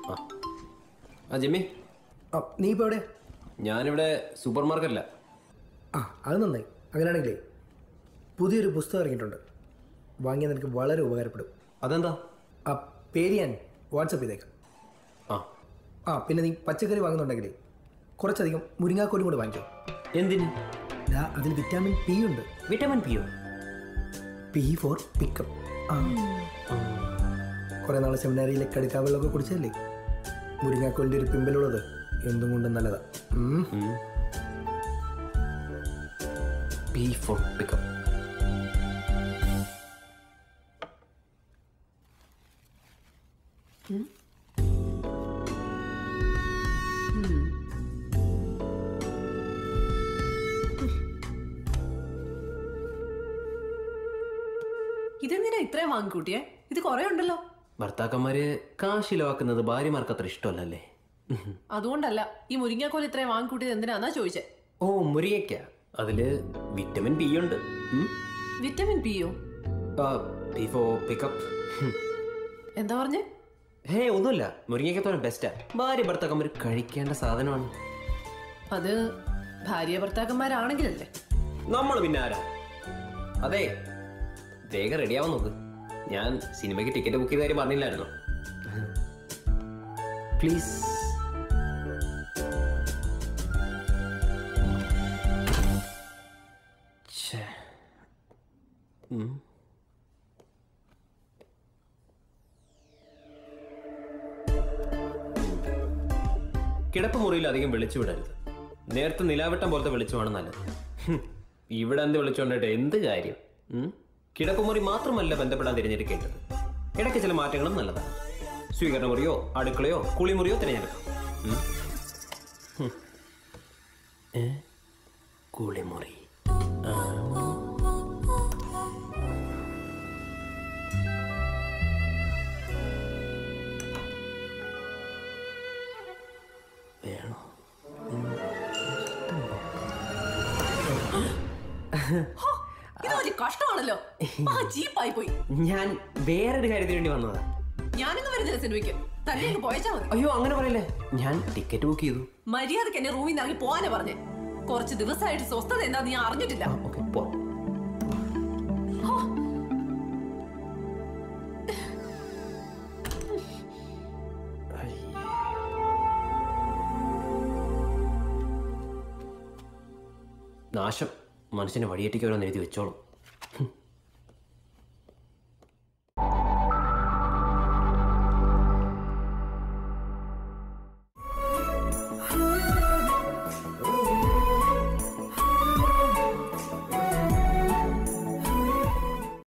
ആ ആ ജിമ്മി ആ നീ ഇപ്പോൾ എവിടെ ഞാനിവിടെ സൂപ്പർ മാർക്കറ്റില്ല ആ അത് നന്നായി അങ്ങനെയാണെങ്കിലേ പുതിയൊരു പുസ്തകം ഇറങ്ങിയിട്ടുണ്ട് വാങ്ങിയാൽ നിനക്ക് വളരെ ഉപകാരപ്പെടും അതെന്താ ആ പേര് ഞാൻ വാട്സപ്പ് ചെയ്തേക്കാം ആ ആ പിന്നെ നീ പച്ചക്കറി വാങ്ങുന്നുണ്ടെങ്കിലേ കുറച്ചധികം മുരിങ്ങാക്കോലും കൂടെ വാങ്ങിക്കോ എന്തിന് ദാ അതിൽ വിറ്റാമിൻ പി ഉണ്ട് വിറ്റാമിൻ പിയോ പി ഫോർ പിക്കപ്പ് ആ കുറേ നാൾ സെമിനാരിയിലെ കടുക്കാവെള്ളമൊക്കെ കുടിച്ചല്ലേ മുരിങ്ങാക്കോലിൻ്റെ ഒരു പിമ്പലുള്ളത് എന്തും കൊണ്ടും നല്ലതാ ഉം. പി ഫോർ പിക്കപ്പ് ഇതെന്തിനാ ഇത്രയും വാങ്ങിക്കൂട്ടിയേ ഇത് കുറെ ഉണ്ടല്ലോ ഭർത്താക്കന്മാര് കാശ് ചിലവാക്കുന്നത് ഭാര്യമാർക്ക് അത്ര ഇഷ്ടമല്ലല്ലേ അതുകൊണ്ടല്ല ഈ മുരിങ്ങാക്കോൽ ഇത്രയും വാങ്ങിക്കൂട്ടിയത് എന്തിനാന്നാ ചോദിച്ചേ ഓ മുരിങ്ങയ്ക്ക അതില് വിറ്റമിൻ പി ഉണ്ട് ഉം. വിറ്റമിൻ പിയോ ആ, പി ഫോർ പിക്കപ്പ് എന്താ പറഞ്ഞേ ഹേ ഒന്നുമില്ല മുരിങ്ങയ്ക്കത്തോളം ബെസ്റ്റാ ഭാര്യ ഭർത്താക്കന്മാർ കഴിക്കേണ്ട സാധനമാണ് അത് ഭാര്യ ഭർത്താക്കന്മാരാണെങ്കിലല്ലേ നമ്മൾ പിന്നെ ആരാ അതെ വേഗം റെഡിയാവാൻ നോക്ക് ഞാൻ സിനിമയ്ക്ക് ടിക്കറ്റ് ബുക്ക് ചെയ്ത കാര്യം പറഞ്ഞില്ലായിരുന്നോ പ്ലീസ് കിടപ്പ് മുറിയിൽ അധികം വെളിച്ചു വിടരുത് നേരത്തെ നിലാവട്ടം പോലത്തെ വെളിച്ചമാണ് നല്ലത് ഹും, ഇവിടെ എന്ത് വിളിച്ചോണ്ടിട്ട് എന്ത് കാര്യം ഉം? കിടപ്പുമുറി മാത്രമല്ല ബന്ധപ്പെടാൻ തിരഞ്ഞെടുക്കേണ്ടത് ഇടയ്ക്ക് ചില മാറ്റങ്ങളും നല്ലതാണ് സ്വീകരണ മുറിയോ അടുക്കളയോ കുളിമുറിയോ തിരഞ്ഞെടുക്കാം ഉം? ഹും. ഏ? കുളിമുറി ആ. വേണോ ഇത് വലിയ കഷ്ടമാണല്ലോ ആ ചീപ്പായി പോയി ഞാൻ വേറൊരു കാര്യത്തിന് വേണ്ടി വന്നതാ ഞാനിന്ന് വരുന്നില്ല സിനിമയ്ക്ക് തന്നെ അങ്ങ് പോയച്ചാ മതി അയ്യോ അങ്ങനെ പറയല്ലേ ഞാൻ ടിക്കറ്റ് ബുക്ക് ചെയ്തു മര്യാദക്ക് എന്നെ റൂമിൽ നിന്ന് ഇറങ്ങി പോവാനാ പറഞ്ഞേ കുറച്ച് ദിവസമായിട്ട് സ്വസ്ഥത എന്താന്ന് ഞാൻ അറിഞ്ഞിട്ടില്ല ഓക്കെ പോ നാശം മനുഷ്യനെ വഴിയേറ്റിക്ക് ഓരോന്ന് എഴുതി വെച്ചോളും ഹും.